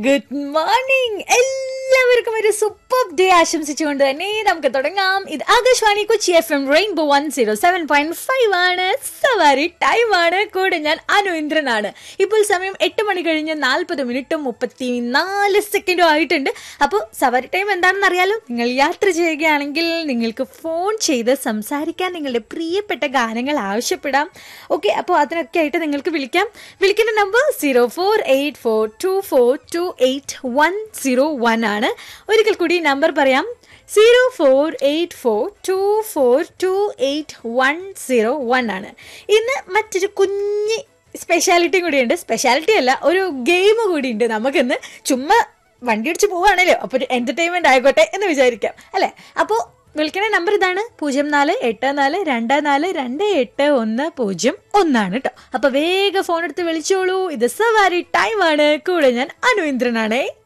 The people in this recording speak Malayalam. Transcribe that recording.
ഗുഡ് മോർണിംഗ് എല്ലാവർക്കും ഒരു സൂപ്പർ ഡേ ആശംസിച്ചുകൊണ്ട് തന്നെ നമുക്ക് തുടങ്ങാം ഇത് Akashvani Kochi F M rainbow one zero seven point five ആണ് സവാരി ടൈം ആണ് കൂടെ ഞാൻ അനു ഇന്ദ്രനാണ് ഇപ്പോൾ സമയം എട്ട് മണി കഴിഞ്ഞ് നാൽപ്പത് മിനിറ്റും മുപ്പത്തി നാല് സെക്കൻഡും ആയിട്ടുണ്ട് അപ്പോൾ സവാരി ടൈം എന്താണെന്ന് അറിയാലോ നിങ്ങൾ യാത്ര ചെയ്യുകയാണെങ്കിൽ നിങ്ങൾക്ക് ഫോൺ ചെയ്ത് സംസാരിക്കാൻ നിങ്ങളുടെ പ്രിയപ്പെട്ട ഗാനങ്ങൾ ആവശ്യപ്പെടാം ഓക്കെ അപ്പോൾ അതിനൊക്കെ ആയിട്ട് നിങ്ങൾക്ക് വിളിക്കാം വിളിക്കുന്ന number zero four eight four two four two eight one zero one ആണ് ഒരിക്കൽ കൂടി നമ്പർ പറയാം zero four eight four two four two eight one zero one ആണ് ഇന്ന് മറ്റൊരു കുഞ്ഞ് സ്പെഷ്യാലിറ്റി കൂടിയുണ്ട് സ്പെഷ്യാലിറ്റി അല്ല ഒരു ഗെയിം കൂടിയുണ്ട് നമുക്കിന്ന് ചുമ്മാ വണ്ടി അടിച്ച് പോവാണല്ലോ അപ്പോൾ ഒരു എന്റർടൈൻമെന്റ് ആയിക്കോട്ടെ എന്ന് വിചാരിക്കാം അല്ലേ അപ്പോൾ വിളിക്കണ നമ്പർ ഇതാണ് പൂജ്യം നാല് എട്ട് നാല് രണ്ട് നാല് രണ്ട് എട്ട് ഒന്ന് പൂജ്യം ഒന്നാണ് കേട്ടോ അപ്പൊ വേഗം ഫോൺ എടുത്ത് വിളിച്ചോളൂ ഇത് സവാരി ടൈം ആണ് കൂടെ ഞാൻ അനു ഇന്ദ്രനാണേ